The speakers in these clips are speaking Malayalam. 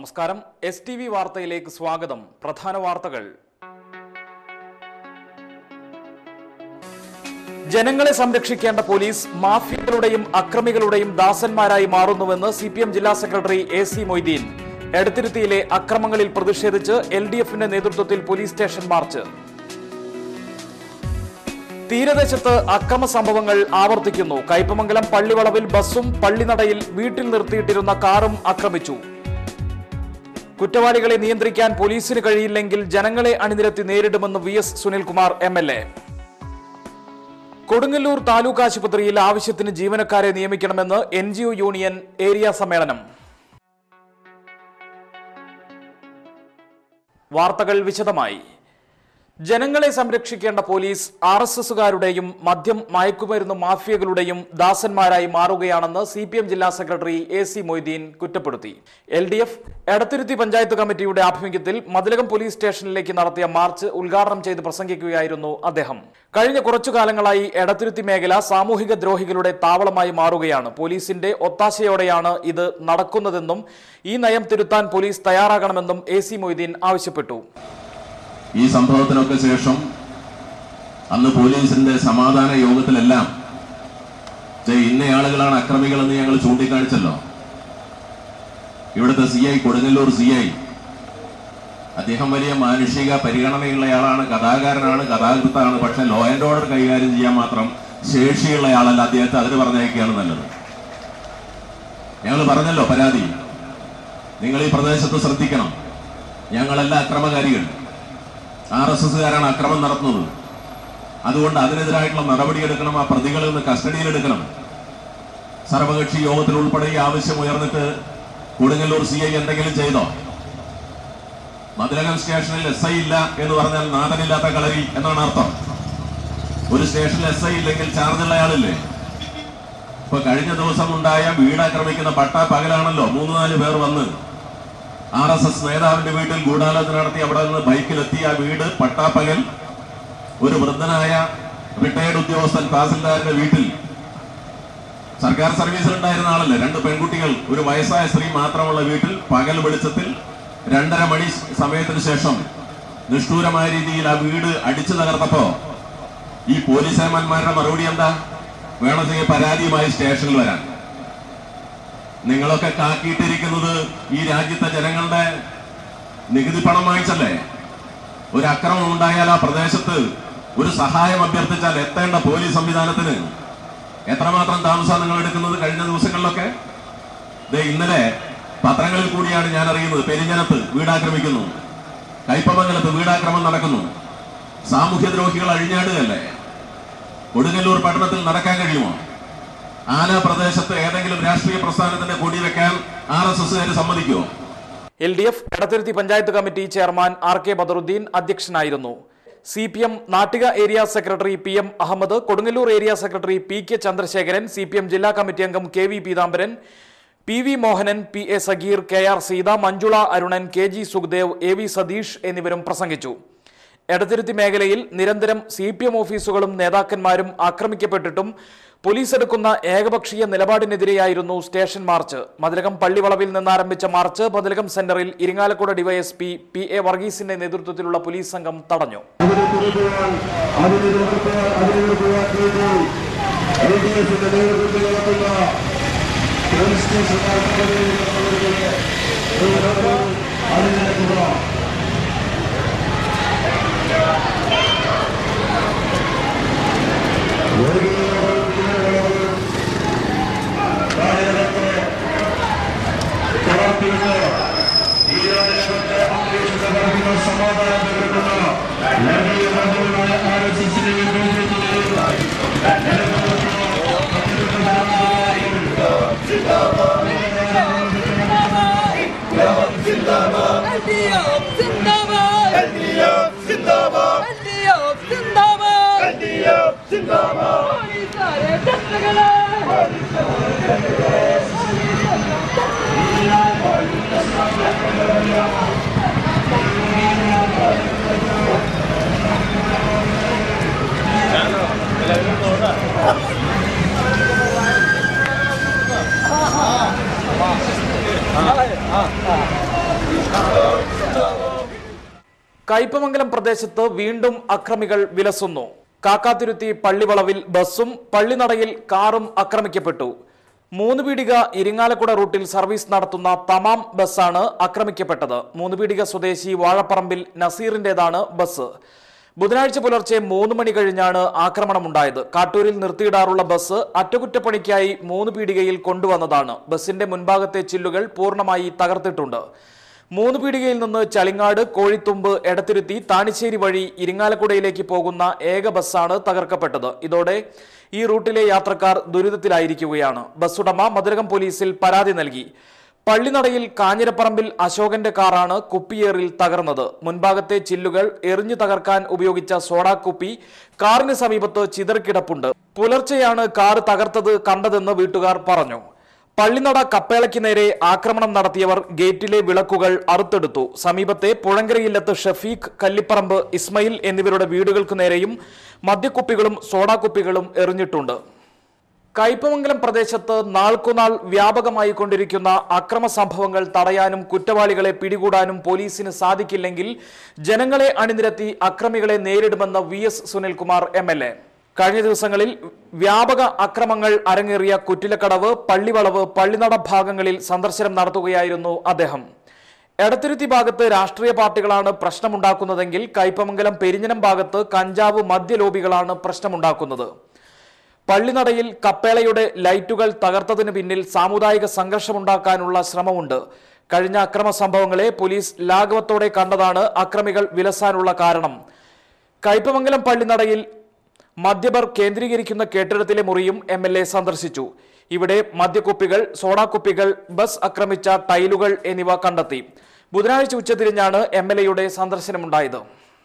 നമസ്കാരം എസ് ടി വി വാർത്തയിലേക്ക് സ്വാഗതം പ്രധാന വാർത്തകൾ ജനങ്ങളെ സംരക്ഷിക്കേണ്ട പോലീസ് മാഫിയകളുടെയും അക്രമികളുടെയും ദാസന്മാരായി മാറുന്നുവെന്ന് സി പി എം ജില്ലാ സെക്രട്ടറി എ സി മൊയ്തീൻ എടത്തിരുത്തിയിലെ അക്രമങ്ങളിൽ പ്രതിഷേധിച്ച് എൽ ഡി എഫിന്റെ നേതൃത്വത്തിൽ പോലീസ് സ്റ്റേഷൻ മാർച്ച് തീരദേശത്ത് അക്രമ സംഭവങ്ങൾ ആവർത്തിക്കുന്നു കയ്പമംഗലം പള്ളിവളവിൽ ബസ്സും പള്ളിനടയിൽ വീട്ടിൽ നിർത്തിയിട്ടിരുന്ന കാറും ആക്രമിച്ചു കുറ്റവാളികളെ നിയന്ത്രിക്കാൻ പോലീസിന് കഴിയില്ലെങ്കിൽ ജനങ്ങളെ അണിനിരത്തി നേരിടുമെന്ന് V S Sunilkumar M L A Kodungallur taluk ആശുപത്രിയിൽ ആവശ്യത്തിന് ജീവനക്കാരെ നിയമിക്കണമെന്ന് N G O union area സമ്മേളനം വാർത്തകൾ വിശദമായി ജനങ്ങളെ സംരക്ഷിക്കേണ്ട പോലീസ് ആർ എസ് എസുകാരുടെയും മദ്യം മയക്കുമരുന്ന് മാഫിയകളുടെയും ദാസന്മാരായി മാറുകയാണെന്ന് സി പി എം ജില്ലാ സെക്രട്ടറി എ സി മൊയ്തീൻ കുറ്റപ്പെടുത്തി L D F Edathiruthy panchayat കമ്മിറ്റിയുടെ ആഭിമുഖ്യത്തിൽ മതിലകം പോലീസ് സ്റ്റേഷനിലേക്ക് നടത്തിയ മാർച്ച് ഉദ്ഘാടനം ചെയ്ത് പ്രസംഗിക്കുകയായിരുന്നു അദ്ദേഹം കഴിഞ്ഞ കുറച്ചു കാലങ്ങളായി എടത്തിരുത്തി മേഖല സാമൂഹിക ദ്രോഹികളുടെ താവളമായി മാറുകയാണ് പോലീസിന്റെ ഒത്താശയോടെയാണ് ഇത് നടക്കുന്നതെന്നും ഈ നയം തിരുത്താൻ പോലീസ് തയ്യാറാകണമെന്നും എ സി മൊയ്തീൻ ആവശ്യപ്പെട്ടു ഈ സംഭവത്തിനൊക്കെ ശേഷം അന്ന് പോലീസിന്റെ സമാധാന യോഗത്തിലെല്ലാം ദേ ഇന്നയാളുകളാണ് അക്രമികളെന്ന് ഞങ്ങൾ ചൂണ്ടിക്കാണിച്ചല്ലോ ഇവിടുത്തെ C I Kodungallur C I അദ്ദേഹം വലിയ മാനുഷിക പരിഗണനയുള്ളയാളാണ് കഥാകാരനാണ് കഥാകൃത്താണ് പക്ഷെ ലോ ആൻഡ് ഓർഡർ കൈകാര്യം ചെയ്യാൻ മാത്രം ശേഷിയുള്ളയാളല്ല അദ്ദേഹത്തെ അതിന് പറഞ്ഞയക്കുകയാണ് നല്ലത് ഞങ്ങൾ പറഞ്ഞല്ലോ പരാതി നിങ്ങൾ ഈ പ്രദേശത്ത് ശ്രദ്ധിക്കണം ഞങ്ങളല്ല അക്രമകാരികൾ ആർ എസ് എസ്സുകാരാണ് അക്രമം നടത്തുന്നത് അതുകൊണ്ട് അതിനെതിരായിട്ടുള്ള നടപടിയെടുക്കണം ആ പ്രതികളെ ഒന്ന് കസ്റ്റഡിയിലെടുക്കണം സർവകക്ഷി യോഗത്തിൽ ഉൾപ്പെടെ ഈ ആവശ്യം ഉയർന്നിട്ട് കൊടുങ്ങല്ലൂർ സി ഐ എന്തെങ്കിലും ചെയ്തോ മതിലകം സ്റ്റേഷനിൽ എസ് ഐ ഇല്ല എന്ന് പറഞ്ഞാൽ നാഥനില്ലാത്ത കളരി എന്നാണ് അർത്ഥം ഒരു സ്റ്റേഷനിൽ എസ് ഐ ഇല്ലെങ്കിൽ ചാർജുള്ള ആളില്ലേ ഇപ്പൊ കഴിഞ്ഞ ദിവസം ഉണ്ടായ വീട് ആക്രമിക്കുന്ന പട്ട പകലാണല്ലോ മൂന്ന് നാല് പേർ വന്ന് ആർ എസ് എസ് നേതാവിന്റെ വീട്ടിൽ ഗൂഢാലോചന നടത്തി അവിടെ നിന്ന് ബൈക്കിലെത്തി ആ വീട് പട്ടാപ്പകൽ ഒരു വൃദ്ധനായ റിട്ടയർഡ് ഉദ്യോഗസ്ഥൻ തഹസിൽദാരുടെ വീട്ടിൽ സർക്കാർ സർവീസിൽ ഉണ്ടായിരുന്ന ആളല്ലേ രണ്ട് പെൺകുട്ടികൾ ഒരു വയസ്സായ സ്ത്രീ മാത്രമുള്ള വീട്ടിൽ പകൽ വെളിച്ചത്തിൽ രണ്ടര മണി സമയത്തിന് ശേഷം നിഷ്ഠൂരമായ രീതിയിൽ ആ വീട് അടിച്ചു തകർത്തപ്പോ ഈ പോലീസന്മാരുടെ മറുപടി എന്താ വേണമെങ്കിൽ പരാതിയുമായി സ്റ്റേഷനിൽ വരാൻ നിങ്ങളൊക്കെ കാക്കിയിട്ടിരിക്കുന്നത് ഈ രാജ്യത്തെ ജനങ്ങളുടെ നികുതി പണം വാങ്ങിച്ചല്ലേ ഒരു അക്രമം ഉണ്ടായാൽ ആ പ്രദേശത്ത് ഒരു സഹായം അഭ്യർത്ഥിച്ചാൽ എത്തേണ്ട പോലീസ് സംവിധാനത്തിന് എത്രമാത്രം താമസമാണ് നിങ്ങൾ എടുക്കുന്നത് കഴിഞ്ഞ ദിവസങ്ങളിലൊക്കെ ദേ ഇന്നലെ പത്രങ്ങളിൽ കൂടിയാണ് ഞാൻ അറിയുന്നത് പെരിഞ്ഞനത്ത് വീടാക്രമിക്കുന്നു കൈപ്പമംഗലത്ത് വീടാക്രമം നടക്കുന്നു സാമൂഹ്യ ദ്രോഹികൾ അഴിഞ്ഞാടുകയല്ലേ കൊടുങ്ങല്ലൂർ പട്ടണത്തിൽ നടക്കാൻ കഴിയുമോ ആല പ്രദേശത്ത് ഏതെങ്കിലും രാഷ്ട്രീയ പ്രസ്ഥാനത്തിന്റെ കൊടി വെക്കാൻ ആർ എസ് എസുകാർ സമ്മതിക്കുമോ L D F Edathiruthy panchayat committee chairman R K Badaruddin അധ്യക്ഷനായിരുന്നു C P M Nattika area secretary P M Ahammed Kodungallur area secretary P K Chandrasekharan C P M ജില്ലാ കമ്മിറ്റി അംഗം K V Peethambaran P V Mohanan P A Sageer K R Seetha Manjula Arunan K G Sukhdev A V Satheesh എന്നിവരും പ്രസംഗിച്ചു എടത്തിരുത്തി മേഖലയിൽ നിരന്തരം സി പി എം ഓഫീസുകളും നേതാക്കന്മാരും ആക്രമിക്കപ്പെട്ടിട്ടും പോലീസ് എടുക്കുന്ന ഏകപക്ഷീയ നിലപാടിനെതിരെയായിരുന്നു സ്റ്റേഷൻ മാർച്ച് മതിലകം പള്ളിവളവിൽ നിന്നാരംഭിച്ച മാർച്ച് മതിലകം സെന്ററിൽ ഇരിങ്ങാലക്കുട ഡിവൈഎസ്പി പി എ വർഗീസിന്റെ നേതൃത്വത്തിലുള്ള പോലീസ് സംഘം തടഞ്ഞു അതിനെ തുറക്കുവാൻ അതിനെ തുറക്കുവാൻ അതിനെ തുറക്കുവാൻ വേണ്ടി എൽ ഡി എഫിന്റെ നേതൃത്വത്തിൽ നടത്തുന്ന പോലീസ് സ്റ്റേഷൻ അതിനെടുക്കുക പ്രവർത്തിക്കുന്ന ഈ രാജ്യത്തെ അന്തരീക്ഷത്തെ വർദ്ധിക്കുന്ന സമാധാനം പകരുന്ന വർഗീയ ബന്ധങ്ങളായ ആർ എസ് എസിന്റെ اليوم زندباد اليوم زندباد اليوم زندباد اليوم زندباد ولسانه تشتغل കയ്പമംഗലം പ്രദേശത്ത് വീണ്ടും അക്രമികൾ വിലസുന്നു കാക്കാത്തിരുത്തി പള്ളിവളവിൽ ബസ്സും പള്ളിനടയിൽ കാറും ആക്രമിക്കപ്പെട്ടു മൂന്ന് പീടിക ഇരിങ്ങാലക്കുട റൂട്ടിൽ സർവീസ് നടത്തുന്ന തമാം ബസ്സാണ് ആക്രമിക്കപ്പെട്ടത് മൂന്ന് പീടിക സ്വദേശി വാഴപ്പറമ്പിൽ നസീറിന്റേതാണ് ബസ് ബുധനാഴ്ച പുലർച്ചെ മൂന്ന് മണി കഴിഞ്ഞാണ് ആക്രമണമുണ്ടായത് കാട്ടൂരിൽ നിർത്തിയിടാറുള്ള ബസ് അറ്റകുറ്റപ്പണിക്കായി മൂന്ന് പീടികയിൽ കൊണ്ടുവന്നതാണ് ബസിന്റെ മുൻഭാഗത്തെ ചില്ലുകൾ പൂർണ്ണമായി തകർത്തിട്ടുണ്ട് മൂന്ന് പീടികയിൽ നിന്ന് ചളിങ്ങാട് കോഴിത്തുമ്പ് എടത്തിരുത്തി താണിശ്ശേരി വഴി ഇരിങ്ങാലക്കുടയിലേക്ക് പോകുന്ന ഏക ബസ്സാണ് തകർക്കപ്പെട്ടത് ഇതോടെ ഈ റൂട്ടിലെ യാത്രക്കാർ ദുരിതത്തിലായിരിക്കുകയാണ് ബസ് ഉടമ മധുരകം പോലീസിൽ പരാതി നൽകി പള്ളിനടയിൽ കാഞ്ഞിരപ്പറമ്പിൽ അശോകന്റെ കാറാണ് കുപ്പിയേറിൽ തകർന്നത് മുൻഭാഗത്തെ ചില്ലുകൾ എറിഞ്ഞു തകർക്കാൻ ഉപയോഗിച്ച സോഡാ കുപ്പി കാറിന് സമീപത്ത് ചിതറിക്കിടപ്പുണ്ട് പുലർച്ചെയാണ് കാർ തകർത്തത് കണ്ടതെന്ന് വീട്ടുകാർ പറഞ്ഞു പള്ളിനട കപ്പേളയ്ക്ക് നേരെ ആക്രമണം നടത്തിയവർ ഗേറ്റിലെ വിളക്കുകൾ അറുത്തെടുത്തു സമീപത്തെ പുഴങ്കരയില്ലത്ത് ഷഫീഖ് കല്ലിപ്പറമ്പ് ഇസ്മയിൽ എന്നിവരുടെ വീടുകൾക്ക് നേരെയും മദ്യക്കുപ്പികളും സോഡാക്കുപ്പികളും എറിഞ്ഞിട്ടുണ്ട് കയ്പമംഗലം പ്രദേശത്ത് നാൾക്കുനാൾ വ്യാപകമായി കൊണ്ടിരിക്കുന്ന അക്രമ സംഭവങ്ങൾ തടയാനും കുറ്റവാളികളെ പിടികൂടാനും പോലീസിന് സാധിക്കില്ലെങ്കിൽ ജനങ്ങളെ അണിനിരത്തി അക്രമികളെ നേരിടുമെന്ന് V S Sunilkumar M L A കഴിഞ്ഞ ദിവസങ്ങളിൽ വ്യാപക അക്രമങ്ങൾ അരങ്ങേറിയ കുറ്റിലക്കടവ് പള്ളിവളവ് പള്ളിനട ഭാഗങ്ങളിൽ സന്ദർശനം നടത്തുകയായിരുന്നു അദ്ദേഹം എടത്തിരുത്തി ഭാഗത്ത് രാഷ്ട്രീയ പാർട്ടികളാണ് പ്രശ്നമുണ്ടാക്കുന്നതെങ്കിൽ കയ്പമംഗലം പെരിഞ്ഞനം ഭാഗത്ത് കഞ്ചാവ് മദ്യലോബികളാണ് പ്രശ്നമുണ്ടാക്കുന്നത് പള്ളിനടയിൽ കപ്പേളയുടെ ലൈറ്റുകൾ തകർത്തതിന് പിന്നിൽ സാമുദായിക സംഘർഷമുണ്ടാക്കാനുള്ള ശ്രമമുണ്ട് കഴിഞ്ഞ അക്രമ സംഭവങ്ങളെ പോലീസ് ലാഘവത്തോടെ കണ്ടതാണ് അക്രമികൾ വിലസാനുള്ള കാരണം കയ്പമംഗലം പള്ളിനടയിൽ മദ്യബർ കേന്ദ്രീകരിക്കുന്ന കെട്ടിടത്തിലെ മുറിയും എം എൽ എ സന്ദർശിച്ചു ഇവിടെ മദ്യക്കുപ്പികൾ സോഡാക്കുപ്പികൾ ബസ് ആക്രമിച്ച ടൈലുകൾ എന്നിവ കണ്ടെത്തി ബുധനാഴ്ച ഉച്ചതിരിഞ്ഞാണ് എം എൽ എയുടെ സന്ദർശനമുണ്ടായത്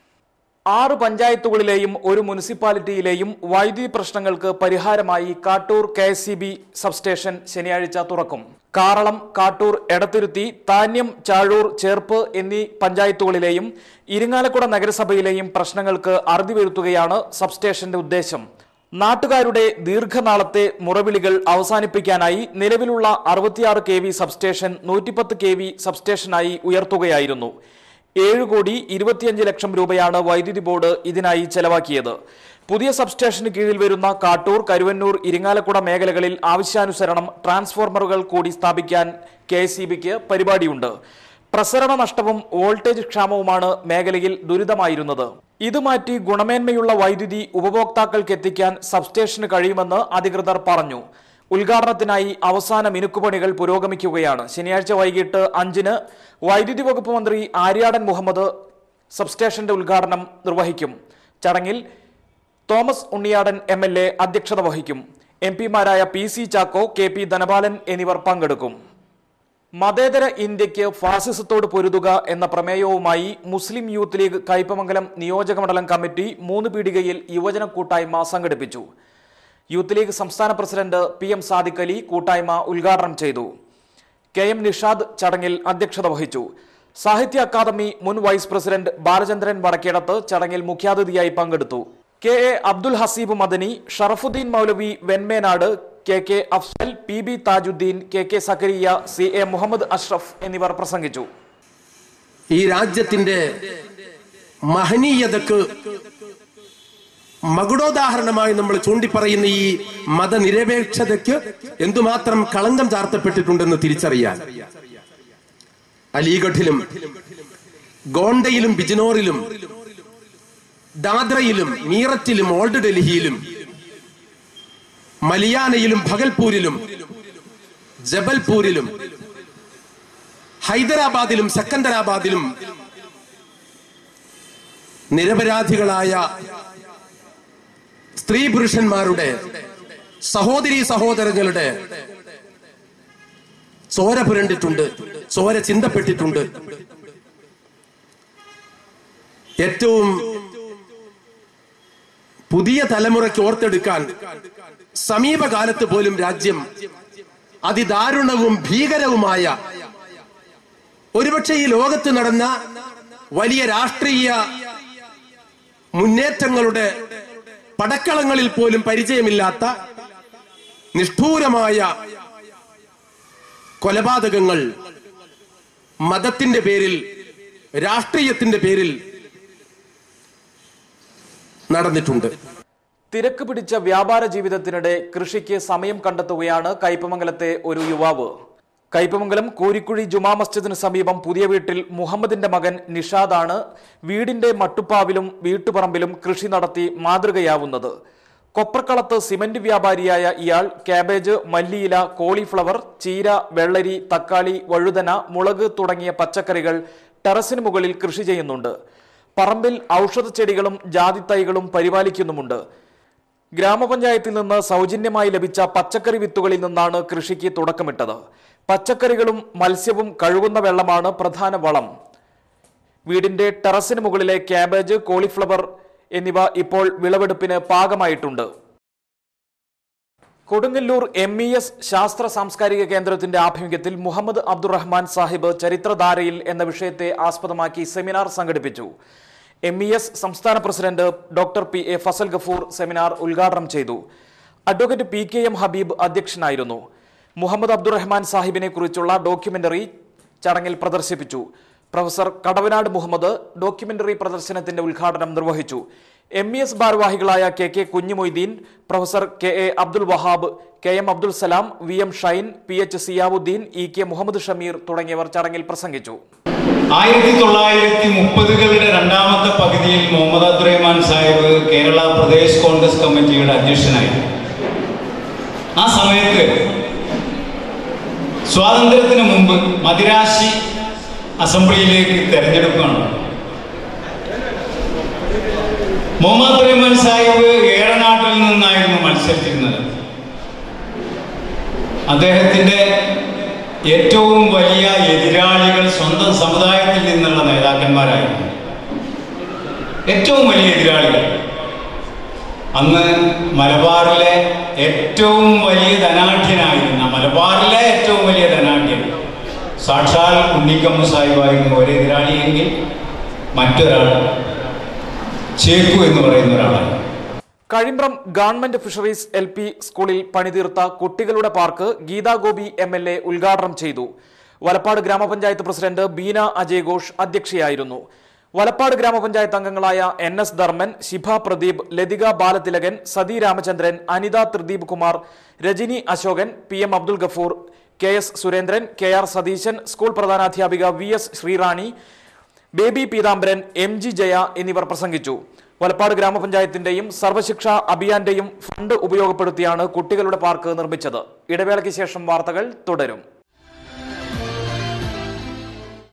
ആറ് പഞ്ചായത്തുകളിലെയും ഒരു മുനിസിപ്പാലിറ്റിയിലെയും വൈദ്യുതി പ്രശ്നങ്ങൾക്ക് പരിഹാരമായി Kattoor K S E B substation ശനിയാഴ്ച തുറക്കും കാറളം കാട്ടൂർ എടത്തിരുത്തി താന്യം ചാഴൂർ ചേർപ്പ് എന്നീ പഞ്ചായത്തുകളിലെയും ഇരിങ്ങാലക്കുട നഗരസഭയിലെയും പ്രശ്നങ്ങൾക്ക് അറുതി വരുത്തുകയാണ് സബ്സ്റ്റേഷന്റെ ഉദ്ദേശം നാട്ടുകാരുടെ ദീർഘനാളത്തെ മുറവിളികൾ അവസാനിപ്പിക്കാനായി നിലവിലുള്ള അറുപത്തിയാറ് കെ വി സബ്സ്റ്റേഷൻ നൂറ്റിപ്പത്ത് കെ വി സബ്സ്റ്റേഷനായി ഉയർത്തുകയായിരുന്നു ഏഴ് കോടി ഇരുപത്തിയഞ്ച് ലക്ഷം രൂപയാണ് വൈദ്യുതി ബോർഡ് ഇതിനായി ചെലവാക്കിയത് പുതിയ സബ്സ്റ്റേഷന് കീഴിൽ വരുന്ന കാട്ടൂർ കരുവന്നൂർ ഇരിങ്ങാലക്കുട മേഖലകളിൽ ആവശ്യാനുസരണം ട്രാൻസ്ഫോർമറുകൾ കൂടി സ്ഥാപിക്കാൻ കെ പരിപാടിയുണ്ട് പ്രസരണ നഷ്ടവും വോൾട്ടേജ് ക്ഷാമവുമാണ് മേഖലയിൽ ദുരിതമായിരുന്നത് ഇത് മാറ്റി ഗുണമേന്മയുള്ള വൈദ്യുതി ഉപഭോക്താക്കൾക്ക് എത്തിക്കാൻ സബ്സ്റ്റേഷന് കഴിയുമെന്ന് അധികൃതർ പറഞ്ഞു ഉദ്ഘാടനത്തിനായി അവസാന മിനുക്കുപണികൾ പുരോഗമിക്കുകയാണ് ശനിയാഴ്ച വൈകിട്ട് അഞ്ചിന് വൈദ്യുതി വകുപ്പ് മന്ത്രി ആര്യാടൻ മുഹമ്മദ് സബ്സ്റ്റേഷന്റെ ഉദ്ഘാടനം നിർവഹിക്കും ചടങ്ങിൽ Thomas Unniyadan M L A അധ്യക്ഷത വഹിക്കും എം പിമാരായ P C Chacko K P Dhanapalan എന്നിവർ പങ്കെടുക്കും മതേതര ഇന്ത്യക്ക് ഫാസിസത്തോട് പൊരുതുക എന്ന പ്രമേയവുമായി മുസ്ലിം യൂത്ത് ലീഗ് കയ്പമംഗലം നിയോജകമണ്ഡലം കമ്മിറ്റി മൂന്ന് പീടികയിൽ യുവജന കൂട്ടായ്മ സംഘടിപ്പിച്ചു യൂത്ത് ലീഗ് സംസ്ഥാന president P M Sadiq Ali കൂട്ടായ്മ ഉദ്ഘാടനം ചെയ്തു കെ എം നിഷാദ് ചടങ്ങിൽ അധ്യക്ഷത വഹിച്ചു സാഹിത്യ അക്കാദമി മുൻ വൈസ് പ്രസിഡന്റ് ബാലചന്ദ്രൻ വടക്കേടത്ത് ചടങ്ങിൽ മുഖ്യാതിഥിയായി പങ്കെടുത്തു K A Abdul Haseeb Madani Sharafuddin Moulavi Venmenad K K Afsal P B Thajuddin K K Zakariya C A Muhammed Ashraf എന്നിവർ പ്രസംഗിച്ചു ഈ രാജ്യത്തിന്റെ മഹനീയതക്ക് മകുടോദാഹരണമായി നമ്മൾ ചൂണ്ടിപ്പറയുന്ന ഈ മതനിരപേക്ഷതയ്ക്ക് എന്തുമാത്രം കളങ്കം ചാർത്തപ്പെട്ടിട്ടുണ്ടെന്ന് തിരിച്ചറിയാൻ അലീഗഡിലും ഗോണ്ടയിലും ബിജ്നോറിലും ദാദ്രയിലും മീററ്റിലും ഓൾഡ് ഡൽഹിയിലും മലിയാനയിലും ഭഗൽപൂരിലും ജബൽപൂരിലും ഹൈദരാബാദിലും സെക്കന്ദരാബാദിലും നിരപരാധികളായ സ്ത്രീ പുരുഷന്മാരുടെ സഹോദരി സഹോദരങ്ങളുടെ ചോര പുരണ്ടിട്ടുണ്ട് ചോര ചിന്തപ്പെട്ടിട്ടുണ്ട് ഏറ്റവും പുതിയ തലമുറയ്ക്ക് ഓർത്തെടുക്കാൻ സമീപകാലത്ത് പോലും രാജ്യം അതിദാരുണവും ഭീകരവുമായ ഒരുപക്ഷെ ഈ ലോകത്ത് നടന്ന വലിയ രാഷ്ട്രീയ മുന്നേറ്റങ്ങളുടെ പടക്കളങ്ങളിൽ പോലും പരിചയമില്ലാത്ത നിഷ്ഠൂരമായ കൊലപാതകങ്ങൾ മതത്തിന്റെ പേരിൽ രാഷ്ട്രീയത്തിന്റെ പേരിൽ നടന്നിട്ടുണ്ട് തിരക്ക് പിടിച്ച വ്യാപാര ജീവിതത്തിനിടെ കൃഷിക്ക് സമയം കണ്ടെത്തുകയാണ് കയ്പമംഗലത്തെ ഒരു യുവാവ് കയ്പമംഗലം കോരിക്കുഴി ജുമാ മസ്ജിദിന് സമീപം പുതിയ വീട്ടിൽ മുഹമ്മദിന്റെ മകൻ നിഷാദാണ് വീടിന്റെ മട്ടുപ്പാവിലും വീട്ടുപറമ്പിലും കൃഷി നടത്തി മാതൃകയാവുന്നത് കൊപ്രക്കളത്ത് സിമന്റ് വ്യാപാരിയായ ഇയാൾ കാബേജ് മല്ലിയില കോളിഫ്ലവർ ചീര വെള്ളരി തക്കാളി വഴുതന മുളക് തുടങ്ങിയ പച്ചക്കറികൾ ടെറസിന് മുകളിൽ കൃഷി ചെയ്യുന്നുണ്ട് പറമ്പിൽ ഔഷധ ചെടികളും ജാതിത്തൈകളും പരിപാലിക്കുന്നുമുണ്ട് ഗ്രാമപഞ്ചായത്തിൽ നിന്ന് സൗജന്യമായി ലഭിച്ച പച്ചക്കറി വിത്തുകളിൽ നിന്നാണ് കൃഷിക്ക് തുടക്കമിട്ടത് പച്ചക്കറികളും മത്സ്യവും കഴുകുന്ന വെള്ളമാണ് പ്രധാന വളം വീടിന്റെ ടെറസിന് മുകളിലെ ക്യാബേജ് കോളിഫ്ലവർ എന്നിവ ഇപ്പോൾ വിളവെടുപ്പിന് പാകമായിട്ടുണ്ട് കൊടുങ്ങല്ലൂർ എം ഇ എസ് ശാസ്ത്ര സാംസ്കാരിക കേന്ദ്രത്തിന്റെ ആഭിമുഖ്യത്തിൽ മുഹമ്മദ് അബ്ദുറഹ്മാൻ സാഹിബ് ചരിത്രധാരയിൽ എന്ന വിഷയത്തെ ആസ്പദമാക്കി സെമിനാർ സംഘടിപ്പിച്ചു എം ഇ എസ് സംസ്ഥാന president doctor P A Fazal Gafoor seminar ഉദ്ഘാടനം ചെയ്തു advocate P K M Habeeb അധ്യക്ഷനായിരുന്നു മുഹമ്മദ് അബ്ദുറഹ്മാൻ സാഹിബിനെ കുറിച്ചുള്ള ഡോക്യുമെന്ററി ചടങ്ങിൽ പ്രദർശിപ്പിച്ചു പ്രൊഫസർ കടവനാട് മുഹമ്മദ് ഡോക്യുമെന്ററി പ്രദർശനത്തിന്റെ ഉദ്ഘാടനം നിർവഹിച്ചു എം ഇ എസ് ഭാരവാഹികളായ K K Kunjumoideen professor K A Abdul Wahab K M Abdul Salam V M Shine P H Ziyavudheen E K Muhammed Shameer തുടങ്ങിയവർ ചടങ്ങിൽ പ്രസംഗിച്ചു ആയിരത്തി തൊള്ളായിരത്തി മുപ്പതുകളുടെ രണ്ടാമത്തെ പകുതിയിൽ മുഹമ്മദ് അബ്ദുറഹ്മാൻ സാഹിബ് കേരള പ്രദേശ് കോൺഗ്രസ് കമ്മിറ്റിയുടെ അധ്യക്ഷനായി ആ സമയത്ത് സ്വാതന്ത്ര്യത്തിന് മുമ്പ് മദിരാശി അസംബ്ലിയിലേക്ക് തെരഞ്ഞെടുപ്പ് നടന്നു മുഹമ്മദ് അബ്ദുറഹ്മാൻ സാഹിബ് ഏറനാട്ടിൽ നിന്നായിരുന്നു മത്സരിച്ചിരുന്നത് അദ്ദേഹത്തിന്റെ ഏറ്റവും വലിയ എതിരാളികൾ സ്വന്തം സമുദായത്തിൽ നിന്നുള്ള നേതാക്കന്മാരായിരുന്നു ഏറ്റവും വലിയ എതിരാളികൾ അന്ന് മലബാറിലെ ഏറ്റവും വലിയ ധനാഢ്യനായിരുന്ന മലബാറിലെ ഏറ്റവും വലിയ ധനാഢ്യൻ സാക്ഷാൽ ഉണ്ണിക്കമ്മ സാഹിബായിരുന്നു ഒരു എതിരാളിയെങ്കിൽ മറ്റൊരാൾ ചേക്കു എന്ന് പറയുന്ന ഒരാളാണ് Kazhimbram government fisheries L P സ്കൂളിൽ പണിതീർത്ത കുട്ടികളുടെ park Geetha Gopi M L A ഉദ്ഘാടനം ചെയ്തു വലപ്പാട് ഗ്രാമപഞ്ചായത്ത് പ്രസിഡന്റ് ബീന അജയ് ഘോഷ് അധ്യക്ഷയായിരുന്നു വലപ്പാട് ഗ്രാമപഞ്ചായത്ത് അംഗങ്ങളായ N S Dharman Shibha Pradeep Lathika Balathilakan Sathi Ramachandran Anitha Thrideep Kumar Rajani Ashokan P M Abdul Gafoor K S Surendran K R Satheesan school പ്രധാനാധ്യാപിക V S Sreerani Baby Peethambaran M G Jaya എന്നിവർ പ്രസംഗിച്ചു വലപ്പാട് ഗ്രാമപഞ്ചായത്തിന്റെയും സർവശിക്ഷ അഭിയാന്റെയും ഫണ്ട് ഉപയോഗപ്പെടുത്തിയാണ് കുട്ടികളുടെ പാർക്ക് നിർമ്മിച്ചത് ഇടവേളയ്ക്ക് ശേഷം വാർത്തകൾ തുടരും